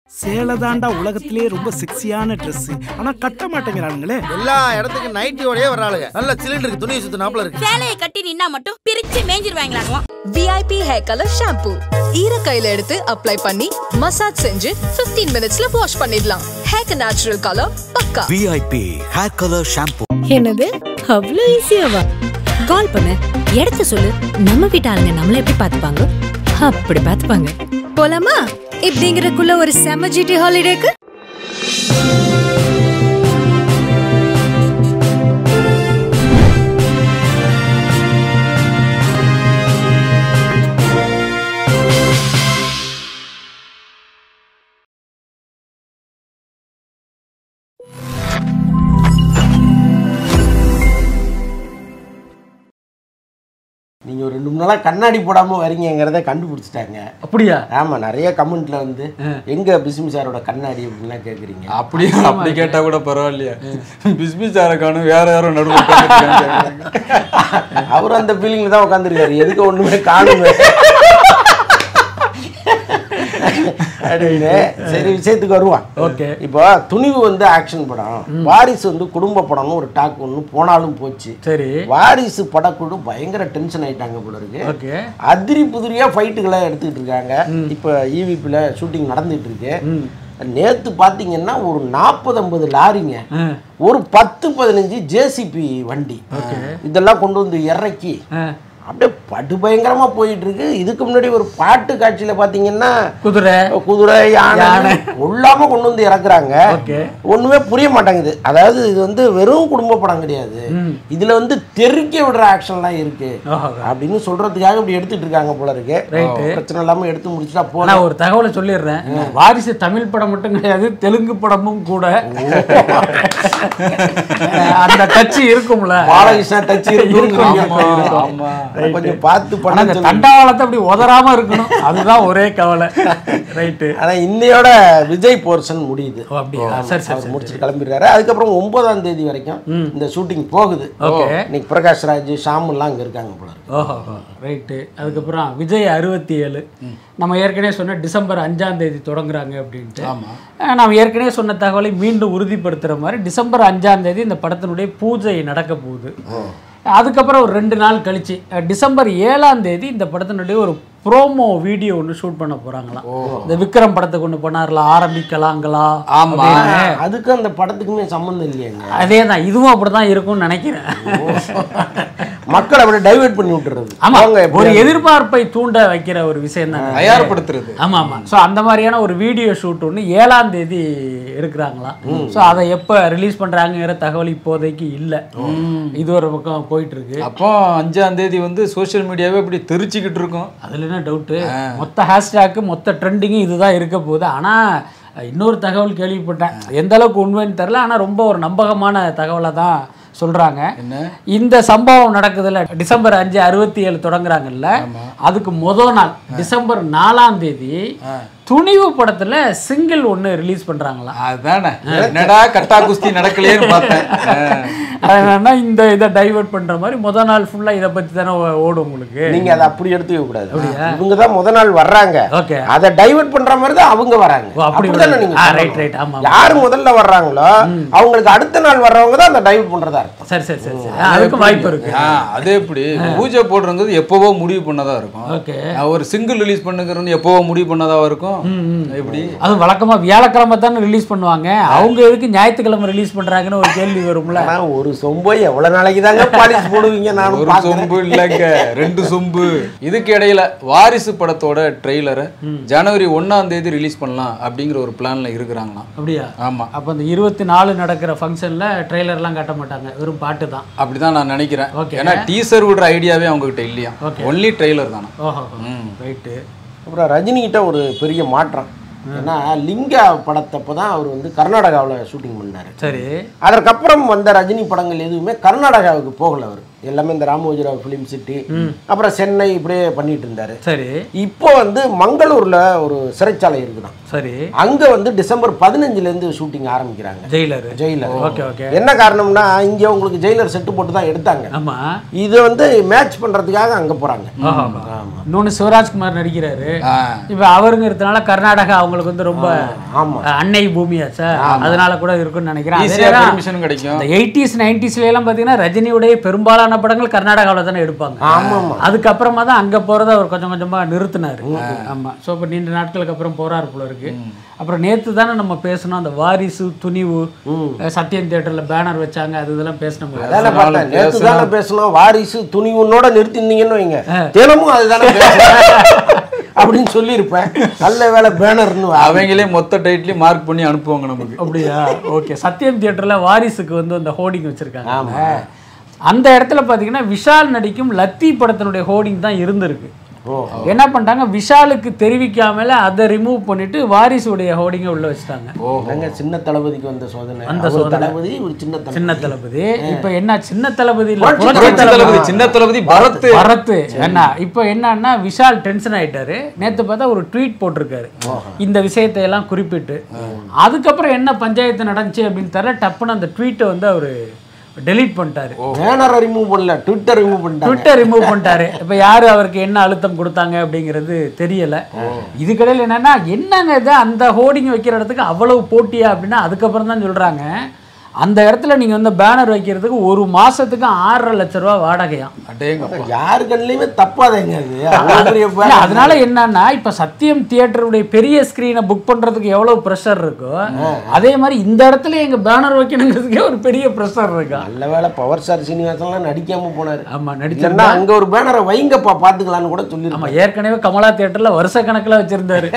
சேலை தாண்டா உலகத்திலேயே ரொம்ப செக்ஸியான Dress ஆனா கட்ட மாட்டேங்கிறானுங்களே எல்லா இடத்துக்கும் நைட்டியோடய வர்றாளுங்க நல்ல சிலிண்டருக்கு துணி சுத்தினாப்புல இருக்கு சேலையை கட்டி நின்னா மட்டும் பிரிச்சு மேஞ்சிருவாங்களாம் விஐபி ஹேர் கலர் ஷாம்பு ஈர கையில எடுத்து அப்ளை பண்ணி மசாஜ் செஞ்சு 15 மினிட்ஸ்ல வாஷ் பண்ணிடலாம் ஹேர் நேச்சுரல் கலர் பக்கா விஐபி ஹேர் கலர் ஷாம்பு என்னது அவ்வளோ ஈஸியாவா கால் பண்ணு இடத்த சொல்லு நம்ம வீட்டு ஆளுங்க நம்மள எப்படி பார்த்துப்பாங்க அப்படி பார்த்துப்பாங்க போலாமா இப்படிங்கிறதுக்குள்ள ஒரு செம ஜிடி ஹாலிடேக்கு நீங்க ஒரு ரெண்டு மூணு நாளா கண்ணாடி போடாம வரீங்கிறத கண்டுபிடிச்சிட்டாங்க அப்படியா ஆமா நிறைய கமெண்ட்ல வந்து எங்க பிஸ்மி சாரோட கண்ணாடி அப்படின்லாம் கேக்குறீங்க அப்படியே அப்படி கேட்டா கூட பரவாயில்லையா பிஸ்மி சாரை காணும் வேற யாரும் நடுவில் உட்கார்ந்துருக்காங்க. அவர் அந்த ஃபீலிங்ல தான் உட்காந்துருக்காரு எதுக்கு ஒண்ணுமே காணுமே அப்படின்னு சரி விஷயத்துக்கு வருவான் ஓகே இப்போ துணிவு வந்து ஆக்ஷன் படம் வாரிசு வந்து குடும்ப படம்னு ஒரு டாக் ஒன்று போனாலும் போச்சு சரி வாரிசு படக்குழு பயங்கர டென்ஷன் ஆயிட்டாங்க போல இருக்கு ஓகே அதிரி புதிரியா ஃபைட்டுகளை எடுத்துக்கிட்டு இருக்காங்க இப்போ ஈவிபியில் ஷூட்டிங் நடந்துட்டு இருக்கு நேத்து பாத்தீங்கன்னா ஒரு நாற்பது ஐம்பது லாரிங்க ஒரு பத்து பதினஞ்சு ஜேசிபி வண்டி இதெல்லாம் கொண்டு வந்து இறக்கி அப்படியே படுபயங்கரமா போயிட்டு இருக்கு இதுக்கு முன்னாடி ஒரு பாட்டு காட்சியில பாத்தீங்கன்னா குதிரை குதிரை யானை கொள்ளாம கொண்டு வந்து இறக்குறாங்க ஓகே ஒண்ணுமே புரிய மாட்டேங்குது அதாவது இது வந்து வெறும் குடும்ப படம் கிடையாது இதுல வந்து தெறிக்க விடுற ஆக்ஷன்லாம் இருக்கு ஓஹோ. அப்படின்னு சொல்றதுக்காக இப்படி எடுத்துட்டு இருக்காங்க போல இருக்கு பிரச்சனை இல்லாம எடுத்து முடிச்சுட்டா நான் போலாம் ஒரு தகவலை சொல்லிடுறேன் வாரிசு தமிழ் படம் மட்டும் கிடையாது தெலுங்கு படமும் கூட அந்த டச் இருக்கும்ல பாலகிருஷ்ணா டச் இருக்கும், இருக்கும் ஆமா கொஞ்சம் பார்த்து ஆனா பண்ண அந்த சொல்லுங்க. தண்டவாளத்தை அப்படி உதறாம இருக்கணும் அதுதான் ஒரே கவலை ரைட்டு ஆனா இன்னையோட விஜய் போர்ஷன் முடியுது ஓ, அப்படியா? ஆமா, சரி, சரி, அவர் சரி, முடிச்சுட்டு கிளம்பிடுறாரு அதுக்கப்புறம் ஒன்பதாம் தேதி வரைக்கும் இந்த ஷூட்டிங் போகுது ஓகே. இன்னைக்கு பிரகாஷ் ராஜ் ஷாம் எல்லாம் அங்க இருக்காங்க போல இருக்கு ஓஹோ ரைட்டு அதுக்கப்புறம் விஜய் அறுபத்தி ஏழு நம்ம ஏற்கனவே சொன்ன டிசம்பர் அஞ்சாம் தேதி தொடங்குறாங்க அப்படின்ட்டு அஹ் நாம் ஏற்கனவே சொன்ன தகவலை மீண்டும் உறுதிப்படுத்துகிற மாதிரி டிசம்பர் அஞ்சாம் தேதி இந்த படத்தினுடைய பூஜை நடக்க போகுது அதுக்கப்புறம் ஒரு ரெண்டு நாள் கழிச்சு அஹ் டிசம்பர் ஏழாம் தேதி இந்த படத்தினுடைய ஒரு ப்ரோமோ வீடியோ ஒன்று ஷூட் பண்ண போறாங்களாம் இந்த விக்ரம் படத்துக்கு ஒன்று பண்ணார்ல ஆரம்பிக்கலாங்களா ஆமா. அப்படின்னு. அதுக்கும் அந்த படத்துக்குமே சம்மந்தம் இல்லையாங்க அதே தான் இதுவும் அப்படிதான் இருக்கும்னு நினைக்கிறேன் மக்களை அப்படி டைவர்ட் பண்ணி விட்டுறது ஆமா அவங்க ஒரு எப்படி எதிர்பார்ப்பை தூண்ட வைக்கிற ஒரு விஷயம் தான் தயார்படுத்துறது ஆமா ஆமா ஸோ அந்த மாதிரியான ஒரு வீடியோ ஷூட் ஒன்று ஏழாம் தேதி இருக்கிறாங்களாம் ஸோ அதை எப்போ ரிலீஸ் பண்றாங்கங்கிற தகவல் இப்போதைக்கு இல்லை இது ஒரு பக்கம் போயிட்டு இருக்கு அப்போ அஞ்சாம் தேதி வந்து சோஷியல் மீடியாவே இப்படி தெரிச்சுக்கிட்டு இருக்கும் அதுல என்ன டவுட்டு மொத்த ஹேஷ்டேக்கு மொத்த ட்ரெண்டிங்கும் இதுதான் இருக்க போகுது ஆனா இன்னொரு தகவல் கேள்விப்பட்டேன் எந்த அளவுக்கு உண்மைன்னு தெரில ஆனா ரொம்ப ஒரு நம்பகமான தகவலை தான் சொல்றாங்க இந்த சம்பவம் நடக்குதுல்ல டிசம்பர் அஞ்சு அறுபத்தி ஏழு தொடங்குறாங்கல்ல அதுக்கு முதல் நாள் டிசம்பர் நாலாம் தேதி துணிவு படத்துல சிங்கிள் ஒன்று ரிலீஸ் பண்றாங்களாம் அதானே என்னடா கட்டா குஸ்தி நடக்கலையேன்னு பார்த்தேன் ஆ. அது என்னன்னா இந்த இதை டைவர்ட் பண்ற மாதிரி முத நாள் ஃபுல்லா இதை பத்தி தானே ஓ- ஓடும் உங்களுக்கு நீங்க அதை அப்படி எடுத்துக்க கூடாது இவங்க தான் முத நாள் வர்றாங்க ஓகே அதை டைவர்ட் பண்ற மாதிரி தான் அவங்க வராங்க ஓ, அப்படி அப்படிதானே விடுறது. நீங்க ஆ, சொல்லணும். right, right. ஆமா, ஆமா. யாரு முதல்ல வர்றாங்களோ அவங்களுக்கு அடுத்த நாள் வர்றவங்க தான் அந்த டைவர்ட் பண்றதா இருக்கும் சரி சரி சரி சரி அதுக்கும் வாய்ப்பு இருக்கு ஆ, அது எப்படி பூஜை போடுறது எப்பவோ முடிவு பண்ணதா இருக்கும் ஓகே நான் ஒரு சிங்கிள் ரிலீஸ் பண்ணுங்கிறது எப்பவோ முடிவு பண்ணதா இருக்கும் எப்படி அது வழக்கமா வியாழக்கிழமை தானே ரிலீஸ் பண்ணுவாங்க அவங்க எதுக்கு ஞாயிற்றுக்கிழமை ரிலீஸ் பண்றாங்கன்னு ஒரு கேள்வி வரும்ல ஆனா ஒரு சொம்பை எவ்வளவு நாளைக்கு தாங்க பாலிஷ் போடுவீங்க நானும் ஒரு பார்க்கிறேன். சொம்பு இல்லைங்க ரெண்டு சொம்பு இதுக்கு இடையில வாரிசு படத்தோட ட்ரெய்லரை ஜனவரி ஒண்ணாம் தேதி ரிலீஸ் பண்ணலாம் அப்படிங்கிற ஒரு பிளான்ல இருக்கிறாங்களாம் அப்படியா ஆமா அப்போ அந்த இருபத்தி நாலு நடக்கிற ஃபங்க்ஷனில் ட்ரெய்லர்லாம் காட்ட மாட்டாங்க வெறும் பாட்டு தான் அப்படிதான் நான் நினைக்கிறேன் Okay. ஏன்னா டீசர் விடுற ஐடியாவே அவங்க கிட்ட இல்லையா Okay. ஒன்லி ட்ரெய்லர் தானே ஓஹோ ரைட்டு அப்புறம் ரஜினி கிட்ட ஒரு பெரிய மாற்றம் ஏன்னா லிங்கா படத்தப்போ தான் அவர் வந்து கர்நாடகாவில் ஷூட்டிங் பண்ணாரு சரி அதற்கப்புறம் வந்த ரஜினி படங்கள் எதுவுமே கர்நாடகாவுக்கு போகல அவர் எல்லாமே இந்த ராமோஜிராவ் ஃபிலிம் சிட்டி அப்புறம் சென்னை இப்படியே பண்ணிட்டு இருந்தாரு சரி இப்போ வந்து மங்களூர்ல ஒரு சிறைச்சாலை இருக்குதான் சரி அங்க வந்து டிசம்பர் பதினஞ்சுல இருந்து ஷூட்டிங் ஆரம்பிக்கிறாங்க ஜெயிலர் ஜெயிலர் ஓகே ஓகே என்ன காரணம்னா இங்க உங்களுக்கு ஜெயிலர் செட்டு போட்டு தான் எடுத்தாங்க ஆமா இது வந்து மேட்ச் பண்றதுக்காக அங்க போறாங்க ஆமா. இன்னொன்னு சிவராஜ்குமார் நடிக்கிறாரு ஆ. இப்ப அவருங்கிறதுனால கர்நாடகா அவங்களுக்கு வந்து ரொம்ப ஆமா அஹ், அன்னை பூமியாச்சா அதனால கூட இருக்கும்னு நினைக்கிறேன் அதே ஈஸியா நேரம் பெர்மிஷன் கிடைக்கும் இந்த எயிட்டிஸ் நைன்டிஸ்ல எல்லாம் பாத்தீங்கன்னா ரஜினியுடைய பெரும்பாலான படங்கள் கர்நாடகாவில் தானே எடுப்பாங்க ஆமா ஆமா அதுக்கப்புறமா தான் அங்க போறத அவர் கொஞ்சம் கொஞ்சமா நிறுத்தினாரு ஆமா ஸோ இப்போ நீண்ட நாட்களுக்கு அப்புறம் போறாரு போல இருக்கு அப்புறம் நேத்து தானே நம்ம பேசணும் அந்த வாரிசு துணிவு அஹ், சத்யம் தியேட்டர்ல பேனர் வச்சாங்க அது இதெல்லாம் பேசணும் அதான பார்த்தேன் நேத்து தானே பேசணும் வாரிசு துணி உன்னோட நிறுத்திருந்தீங்கன்னு வைங்க தினமும் அதுதானே பேசணும் அப்படின்னு சொல்லியிருப்பேன் நல்ல வேலை பேனர்னு அவங்களே மொத்த டைட்லயும் மார்க் பண்ணி அனுப்புவாங்க நமக்கு அப்படியா ஓகே சத்யம் தியேட்டர்ல வாரிசுக்கு வந்து அந்த ஹோர்டிங் வச்சிருக்காங்க ஆமா. அந்த இடத்துல பாத்தீங்கன்னா விஷால் நடிக்கும் லத்தி படத்தினுடைய ஹோர்டிங் தான் இருந்திருக்கு ஓ என்ன பண்ணிட்டாங்க விஷாலுக்கு தெரிவிக்காமல அதை ரிமூவ் பண்ணிட்டு வாரிசுடைய ஹோர்டிங்கை உள்ள வச்சுட்டாங்க என்னங்க சின்ன தளபதிக்கு வந்த சோதனை அந்த அவர் சோதனை. தளபதி ஒரு சின்ன தளபதி சின்ன தளபதி இப்ப என்ன சின்ன தளபதி இல்ல புரட்சி புரட்சி புரட்சி தளபதி சின்ன தளபதி பரத் வரத்து என்ன இப்போ என்னன்னா விஷால் டென்ஷன் ஆயிட்டாரு நேத்து பார்த்தா ஒரு ட்வீட் போட்டிருக்காரு இந்த விஷயத்தை எல்லாம் குறிப்பிட்டு அதுக்கப்புறம் என்ன பஞ்சாயத்து நடந்துச்சு அப்படின்னு தெரியல டப்புன்னு அந்த ட்வீட்டை வந்து அவரு டெலீட் பண்ணிட்டாரு பேனரை ரிமூவ் பண்ணல ட்விட்டர் ரிமூவ் பண்ணிட்டாங்க ட்விட்டர் ரிமூவ் பண்ணிட்டாரு இப்போ யாரு அவருக்கு என்ன அழுத்தம் கொடுத்தாங்க அப்படிங்கிறது தெரியல இதுக்கடையில் என்னன்னா என்னங்க இது அந்த ஹோர்டிங் வைக்கிற இடத்துக்கு அவ்வளவு போட்டியா அப்படின்னா அதுக்கப்புறம் தான் சொல்றாங்க அந்த இடத்துல நீங்க வந்து பேனர் வைக்கிறதுக்கு ஒரு மாசத்துக்கு ஆறரை லட்ச ரூபா வாடகையாம் அடேங்கப்பா யாரு கண்ணிலையுமே தப்பாதேங்க அது அவ்வளவு பெரிய இல்ல, banner. அதனால என்னன்னா இப்ப சத்தியம் தியேட்டருடைய பெரிய ஸ்கிரீனை புக் பண்றதுக்கு எவ்வளவு ப்ரெஷர் இருக்கோ அதே மாதிரி இந்த இடத்துல எங்க பேனர் வைக்கணுங்கிறதுக்கே ஒரு பெரிய ப்ரெஷர் இருக்கா நல்ல வேளை பவர் ஸ்டார் சீனிவாசன்லாம் நடிக்காம போனாரு ஆமா இல்லைன்னா நடிச்சிருந்தா அங்க ஒரு பேனரை வைங்கப்பா பாத்துக்கலாம்னு கூட ஆமா சொல்லிருக்கோம் ஏற்கனவே கமலா தியேட்டர்ல வருஷ கணக்குல வச்சிருந்தாரு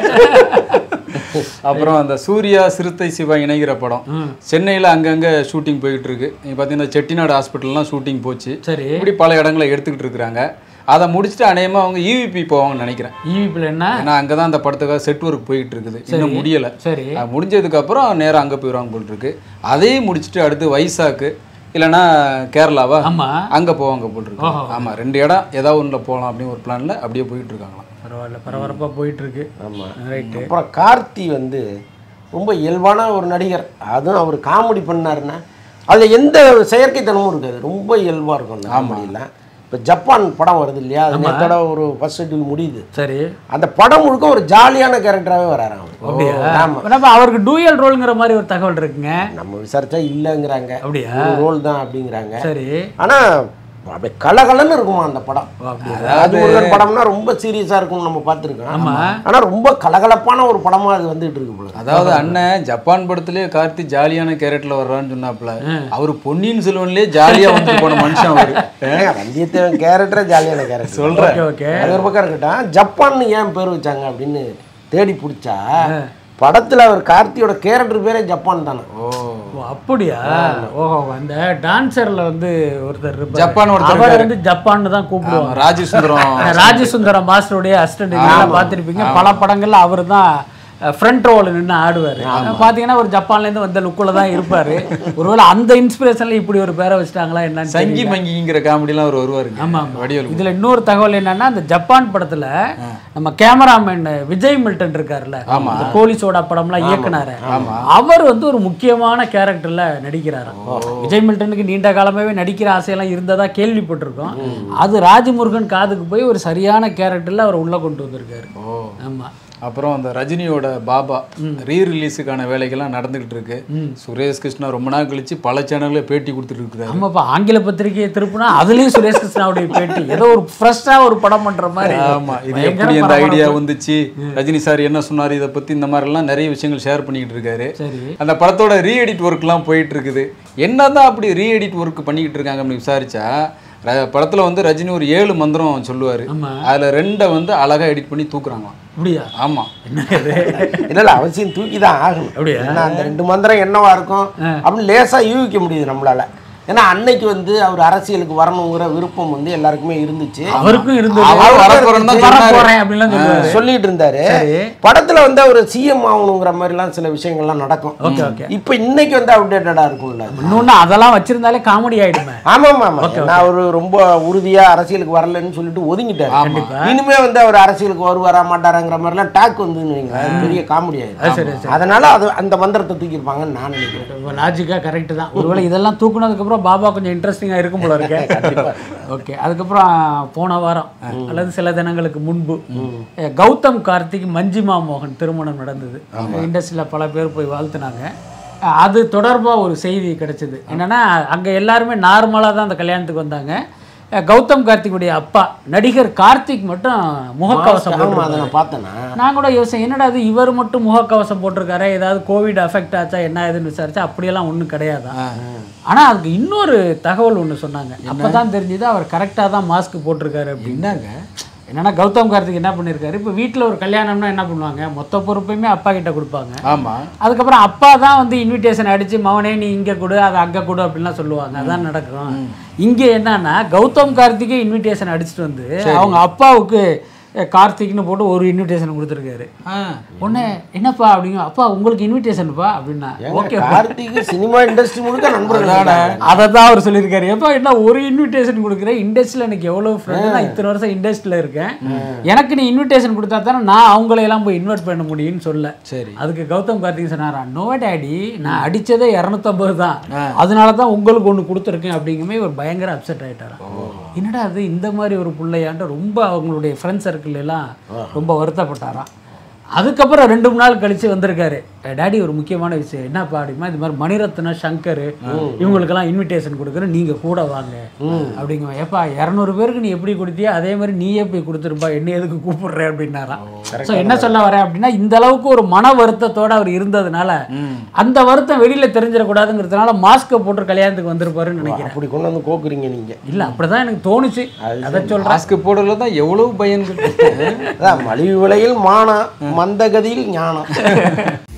அப்புறம் அந்த சூர்யா சிறுத்தை சிவா இணைகிற படம் சென்னையில அங்கங்க ஷூட்டிங் போயிட்டு இருக்கு நீங்க பாத்தீங்கன்னா செட்டிநாடு ஹாஸ்பிட்டல்லாம் ஷூட்டிங் போச்சு சரி இப்படி பல இடங்களை எடுத்துக்கிட்டு இருக்கிறாங்க அதை முடிச்சுட்டு அநேகமா அவங்க ஈவிபி போவாங்கன்னு நினைக்கிறேன் ஈவிபில் என்ன ஏன்னா அங்கதான் அந்த படத்துக்காக செட் ஒர்க் போயிட்டு இருக்குது இன்னும் முடியல சரி அது முடிஞ்சதுக்கு அப்புறம் நேரா அங்க போயிடுவாங்க போல் இருக்கு அதையும் முடிச்சுட்டு அடுத்து வைசாக்கு இல்லைன்னா கேரளாவா ஆமா அங்க போவாங்க போல் இருக்கு ஆமா ரெண்டு இடம் ஏதாவது ஒண்ணுல போகலாம் அப்படின்னு ஒரு பிளான்ல அப்படியே போயிட்டு இருக்காங்களாம் பரவாயில்ல பரபரப்பா போயிட்டு இருக்கு ஆமா ரைட்டு அப்புறம் கார்த்தி வந்து ரொம்ப இயல்பான ஒரு நடிகர் அதுவும் அவர் காமெடி பண்ணாருன்னா அதுல எந்த செயற்கைத்தனமும் இருக்காது ரொம்ப இயல்பா இருக்கும் அந்த காமெடியெல்லாம் இப்போ ஜப்பான் படம் வருது இல்லையா அது நேத்தோட ஒரு ஃபர்ஸ்ட் ஷெட்யூல் முடியுது சரி அந்த படம் முழுக்க ஒரு ஜாலியான கேரக்டராகவே வராரு அவர் ஆமா நம்ம அவருக்கு டூயல் ரோல்ங்கிற மாதிரி ஒரு தகவல் இருக்குங்க நம்ம விசாரிச்சா இல்லைங்கிறாங்க அப்படியா ஒரு ரோல் தான் அப்படிங்கிறாங்க சரி ஆனா அப்படியே கலகலன்னு இருக்குமா அந்த படம் ராஜமுருகன் படம்னா ரொம்ப சீரியஸா இருக்கும் நம்ம பார்த்துருக்கோம் ஆனா ரொம்ப கலகலப்பான ஒரு படமா அது வந்துட்டு இருக்கு போல அதாவது அண்ணன் ஜப்பான் படத்திலேயே கார்த்தி ஜாலியான கேரக்டர்ல வர்றான்னு சொன்னாப்புல அவர் பொன்னியின் செல்வன்லயே ஜாலியா வந்து போன மனுஷன் அவரு ஏங்க, வந்தியத்தேவன் கேரக்டரே ஜாலியான கேரக்டர் சொல்றேன் ஓகே ஓகே அது ஒரு பக்கம் இருக்கட்டும் ஜப்பான் ஏன் பேர் வச்சாங்க அப்படின்னு தேடி பிடிச்சா படத்துல அவர் கார்த்தியோட கேரக்டர் பேரே ஜப்பான் தானே ஓ அப்படியா ஓஹோ அந்த டான்சர்ல வந்து ஒருத்தர் இருப்பாரு. ஜப்பான் ஒருத்தர் அவர் இருக்காரு. வந்து ஜப்பான் தான் கூப்பிடுவாங்க ராஜசுந்தரம் ராஜசுந்தரம் மாஸ்டருடைய அசிஸ்டன்ட் இதெல்லாம் பார்த்துருப்பீங்க பல படங்கள்ல அவர் தான் ஃப்ரண்ட் ரோல் நின்று ஆடுவார் பார்த்தீங்கன்னா ஒரு ஜப்பான்லேருந்து வந்த லுக்கில் தான் இருப்பார் ஒருவேளை அந்த இன்ஸ்பிரேஷனில் இப்படி ஒரு பேரை வச்சுட்டாங்களா என்னன்னு சங்கி தெரியல. மங்கிங்கிற காமெடிலாம் அவர் வருவாருங்க ஆமா ஆமா வடிவேலு இதுல இன்னொரு தகவல் என்னன்னா அந்த ஜப்பான் படத்துல நம்ம கேமராமேன் விஜய் மில்டன் இருக்காருல்ல இந்த போலீஸோட படம்லாம் இயக்குனாரு அவர் வந்து ஒரு முக்கியமான கேரக்டர்ல நடிக்கிறாராம் விஜய் மில்டனுக்கு நீண்ட காலமாவே நடிக்கிற ஆசையெல்லாம் இருந்ததா கேள்விப்பட்டிருக்கோம் அது ராஜமுருகன் காதுக்கு போய் ஒரு சரியான கேரக்டர்ல அவர் உள்ள கொண்டு வந்திருக்காரு ஆமா அப்புறம் அந்த ரஜினியோட பாபா ரீ ரிலீஸுக்கான வேலைகள்லாம் நடந்துகிட்டு இருக்கு சுரேஷ் கிருஷ்ணா ரொம்ப நாள் கழிச்சு பல சேனல்ல பேட்டி கொடுத்துட்டு இருக்கிறாரு ஆமாப்பா ஆங்கில பத்திரிகையை திருப்புனா அதுலயும் சுரேஷ் கிருஷ்ணாவுடைய பேட்டி ஏதோ ஒரு ஃப்ரெஷ்ஷா ஒரு படம் பண்ற மாதிரி ஆமா இது பயங்கர எப்படி இந்த பரபரப்பு. ஐடியா வந்துச்சு ரஜினி சார் என்ன சொன்னார் இதை பத்தி இந்த மாதிரி எல்லாம் நிறைய விஷயங்கள் ஷேர் பண்ணிக்கிட்டு இருக்காரு சரி அந்த படத்தோட ரீ எடிட் ஒர்க்லாம் போயிட்டு இருக்குது என்னதான் அப்படி ரீ எடிட் ஒர்க் பண்ணிக்கிட்டு இருக்காங்க அப்படின்னு விசாரிச்சா ர- படத்துல வந்து ரஜினி ஒரு ஏழு மந்திரம் சொல்லுவாரு ஆமா. அதுல ரெண்டை வந்து அழகா எடிட் பண்ணி தூக்குறாங்களாம் அப்படியா ஆமா என்ன இது இல்ல இல்ல அவசியம் தூக்கி தான் ஆகணும் அப்படியா? ஏன்னா அந்த ரெண்டு மந்திரம் என்னவா இருக்கும் அப்படின்னு லேசா யூகிக்க முடியுது நம்மளால ஏன்னா அன்னைக்கு வந்து அவர் அரசியலுக்கு வரணுங்கிற விருப்பம் வந்து எல்லாருக்குமே இருந்துச்சு அவருக்கும் இருந்தது அவர் வரப்போறேன்னு தான் வர சொன்னாரு. போறேன் அப்படிலாம் சொல்லுவாரு சொல்லிட்டு இருந்தாரு சரி. படத்துல வந்து அவர் சிஎம் ஆகணுங்கிற மாதிரிலாம் சில விஷயங்கள்லாம் நடக்கும் ஓகே ஓகே இப்போ இன்னைக்கு வந்து அப்டேட்டடா இருக்கும்ல இன்னொன்னு அதெல்லாம் வச்சிருந்தாலே காமெடி ஆயிடுமே ஆமா ஆமா நான் அவரு ரொம்ப உறுதியா அரசியலுக்கு வரலன்னு சொல்லிட்டு ஒதுங்கிட்டாரு இனிமே வந்து அவர் அரசியலுக்கு வருவாரா மாட்டாராங்கிற மாதிரிலாம் டாக் வந்துன்னு வைங்க அது பெரிய காமெடி ஆயிடும் அதனால அது அந்த மந்திரத்தை தூக்கியிருப்பாங்கன்னு நான் நினைக்கிறேன் லாஜிக்காக கரெக்ட் தான் ஒருவேளை இதெல்லாம் தூக்குனதுக்கப்புறம் பாபா கொஞ்சம் இன்ட்ரெஸ்டிங்காக இருக்கும் போல இருக்கு ஓகே அதுக்கப்புறம் போன வாரம் அல்லது சில தினங்களுக்கு முன்பு அஹ், கௌதம் கார்த்திக் மஞ்சிமா மோகன் திருமணம் நடந்தது இண்டஸ்ட்ரியில் பல பேர் போய் வாழ்த்துனாங்க அஹ், அது தொடர்பாக ஒரு செய்தி கிடைச்சது என்னன்னா அங்கே எல்லாருமே நார்மலாக தான் அந்த கல்யாணத்துக்கு வந்தாங்க அஹ், கௌதம் கார்த்திக்குடைய அப்பா நடிகர் கார்த்திக் மட்டும் முகக்கவசம் ஆமா அதை போட்டிருந்தாரு. நான் பார்த்தேன்னா நான் கூட யோசனை என்னடா அது இவர் மட்டும் முகக்கவசம் போட்டிருக்காரு ஏதாவது கோவிட் அஃபெக்ட் ஆச்சா என்ன ஏதுன்னு விசாரிச்சா அப்படியெல்லாம் ஒன்றும் கிடையாது ஆனா அதுக்கு இன்னொரு தகவல் ஒன்று சொன்னாங்க அப்பதான் தெரிஞ்சது அவர் கரெக்டாக தான் மாஸ்க் போட்டிருக்காரு அப்படின்னாங்க என்னன்னா கௌதம் கார்த்திக் என்ன பண்ணியிருக்காரு இப்போ வீட்டில் ஒரு கல்யாணம்னா என்ன பண்ணுவாங்க மொத்த பொறுப்பையுமே அப்பா கிட்ட கொடுப்பாங்க ஆமா அதுக்கப்புறம் அப்பா தான் வந்து இன்விடேஷன் அடிச்சு மவனே நீ இங்கே கொடு அதை அங்கே கொடு அப்படின்லாம் சொல்லுவாங்க அதான் நடக்கும் இங்கே என்னன்னா கௌதம் கார்த்திகே இன்விடேஷன் அடிச்சுட்டு வந்து அவங்க அப்பாவுக்கு அஹ், கார்த்திக்னு போட்டு ஒரு இன்விடேஷன் கொடுத்துருக்காரு உடனே என்னப்பா அப்படிங்க அப்பா உங்களுக்கு இன்விடேஷன்ப்பா அப்படின்னா ஓகே கார்த்திக் சினிமா இண்டஸ்ட்ரி முழுக்க நண்பர்கள் அதை தான் அவர் சொல்லியிருக்காரு எப்பா என்ன ஒரு இன்விடேஷன் கொடுக்குறேன் இண்டஸ்ட்ரியில் எனக்கு எவ்வளோ ஃப்ரெண்டு நான் இத்தனை வருஷம் இண்டஸ்ட்ரியில் இருக்கேன் எனக்கு நீ இன்விடேஷன் கொடுத்தா தானே நான் அவங்களையெல்லாம் போய் இன்வைட் பண்ண முடியும்னு சொல்ல சரி அதுக்கு கௌதம் கார்த்திக் சொன்னாரா நோ டேடி நான் அடிச்சதே இரநூத்தம்பது தான் அதனால தான் உங்களுக்கு ஒன்று கொடுத்துருக்கேன் அப்படிங்குமே இவர் பயங்கர அப்செட் ஆயிட்டாராம் என்னடா அது இந்த மாதிரி ஒரு பிள்ளையான்ட்டு ரொம்ப அவங்களுடைய ஃப்ரெண்ட் சர்க்கிள் எல்லாம் ரொம்ப வருத்தப்பட்டாராம் அதுக்கப்புறம் ரெண்டு மூணு நாள் கழிச்சு வந்திருக்காரு டேடி ஒரு முக்கியமான விஷயம் என்னப்பா அப்படிமா இது மாதிரி மணிரத்ன சங்கர் இவங்களுக்கெல்லாம் இன்விடேஷன் கொடுக்குறேன் நீங்க கூட வாங்க அப்படிங்க ஏப்பா இரநூறு பேருக்கு நீ எப்படி கொடுத்தியோ அதே மாதிரி நீயே போய் கொடுத்துருப்பா என்ன எதுக்கு கூப்பிடுற அப்படின்னாராம் ஸோ என்ன சொல்ல வரேன் அப்படின்னா இந்த அளவுக்கு ஒரு மன வருத்தத்தோட அவர் இருந்ததுனால அந்த வருத்தம் வெளியில தெரிஞ்சிடக்கூடாதுங்கிறதுனால மாஸ்க்கை போட்டு கல்யாணத்துக்கு வந்திருப்பாருன்னு நினைக்கிறேன் அப்படி கொண்டு வந்து கோக்குறீங்க நீங்க இல்ல அப்படிதான் எனக்கு தோணுச்சு அதை சொல்றேன் மாஸ்க் போடுறதுல தான் எவ்வளவு பயன்கள் அதான் மலிவு விலையில் மானம் மந்தகதியில் ஞானம்